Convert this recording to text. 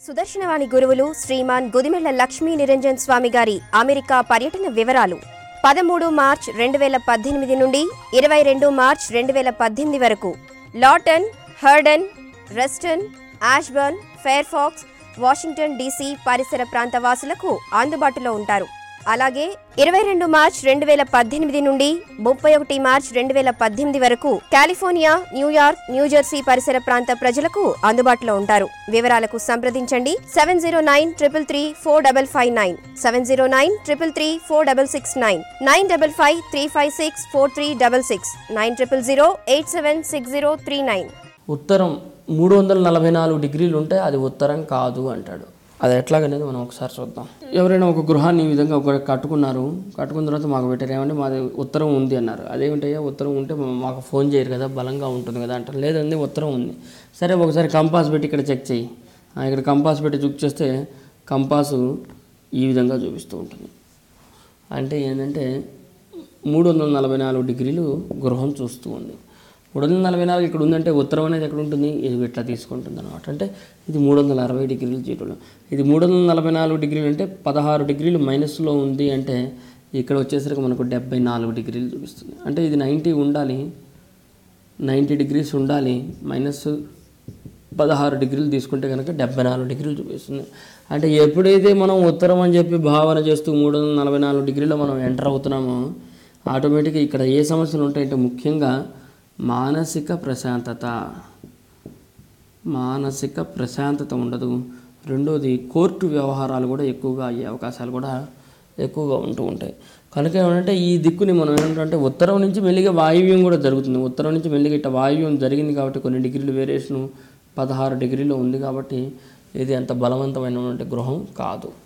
సుదర్శనవాణి గురువులు శ్రీమాన్ గుదిమెళ్ల లక్ష్మీ నిరంజన్ స్వామి గారి అమెరికా పర్యటన వివరాలు పదమూడు మార్చ్ రెండు వేల పద్దెనిమిది నుండి ఇరవై రెండు మార్చ్ రెండు వేల పద్దెనిమిది వరకు Lorton Herndon Reston Ashburn Fairfax Washington DC పరిసర ప్రాంత వాసులకు అందుబాటులో ఉంటారు అలాగే ఇరవై రెండు మార్చ్ రెండు వేల పద్దెనిమిది నుండి ముప్పై ఒకటి మార్చ్ రెండు వేల పద్దెనిమిది వరకు కాలిఫోర్నియా న్యూయార్క్ న్యూజెర్సీ పరిసర ప్రాంత ప్రజలకు అందుబాటులో ఉంటారు వివరాలకు సంప్రదించండి seven zero nine triple three four double five nine seven zero nine triple three four double six nine nine double five three five six four three double six nine triple zero eight seven six zero three nine ఉత్తరం మూడు వందల నలభై నాలుగు డిగ్రీలు ఉంటే అది ఉత్తరం కాదు అంటాడు అది ఎట్లాగనేది మనం ఒకసారి చూద్దాం ఎవరైనా ఒక గృహాన్ని ఈ విధంగా ఒక కట్టుకున్నారు కట్టుకున్న తర్వాత మాకు పెట్టారు ఏమంటే మాది ఉత్తరం ఉంది అన్నారు అదేమిటయ్యా ఉత్తరం ఉంటే మా- మాకు ఫోన్ చేయరు కదా బలంగా ఉంటుంది కదా అంటారు లేదండి ఉత్తరం ఉంది సరే ఒకసారి కంపాస్ పెట్టి ఇక్కడ చెక్ చేయి ఆ, ఇక్కడ కంపాస్ పెట్టి చెక్ చేస్తే కంపాసు ఈ విధంగా చూపిస్తూ ఉంటుంది అంటే ఏంటంటే మూడు వందల నలభై నాలుగు డిగ్రీలు గృహం చూస్తూ ఉంది మూడు వందల నలభై నాలుగు ఇక్కడ ఉందంటే ఉత్తరం అనేది ఎక్కడ ఉంటుంది ఇది ఇట్లా తీసుకుంటుంది అనమాట అంటే ఇది మూడు వందల అరవై డిగ్రీలు జీరోలో ఇది మూడు వందల నలభై నాలుగు డిగ్రీలు అంటే పదహారు డిగ్రీలు మైనస్లో ఉంది అంటే ఇక్కడ వచ్చేసరికి మనకు డెబ్బై నాలుగు డిగ్రీలు చూపిస్తుంది అంటే ఇది నైంటీ ఉండాలి నైంటీ డిగ్రీస్ ఉండాలి మైనస్ పదహారు డిగ్రీలు తీసుకుంటే కనుక డెబ్బై నాలుగు డిగ్రీలు చూపిస్తుంది అంటే ఎప్పుడైతే మనం ఉత్తరం అని చెప్పి భావన చేస్తూ మూడు వందల నలభై నాలుగు డిగ్రీలో మనం ఎంటర్ అవుతున్నామో ఆటోమేటిక్గా ఇక్కడ ఏ సమస్యలు ఉంటాయంటే ముఖ్యంగా మానసిక ప్రశాంతత మానసిక ప్రశాంతత ఉండదు రెండోది కోర్టు వ్యవహారాలు కూడా ఎక్కువగా అయ్యే అవకాశాలు కూడా ఎక్కువగా ఉంటూ ఉంటాయి కనుక ఏమంటే ఈ దిక్కుని మనం ఏంటంటే ఉత్తరం నుంచి మెల్లిగా వాయువ్యం కూడా జరుగుతుంది ఉత్తరం నుంచి మెల్లిగా ఇట్ట వాయువ్యం జరిగింది కాబట్టి కొన్ని డిగ్రీలు వేరియేషను పదహారు డిగ్రీలో ఉంది కాబట్టి ఇది అంత బలవంతమైనటువంటి గృహం కాదు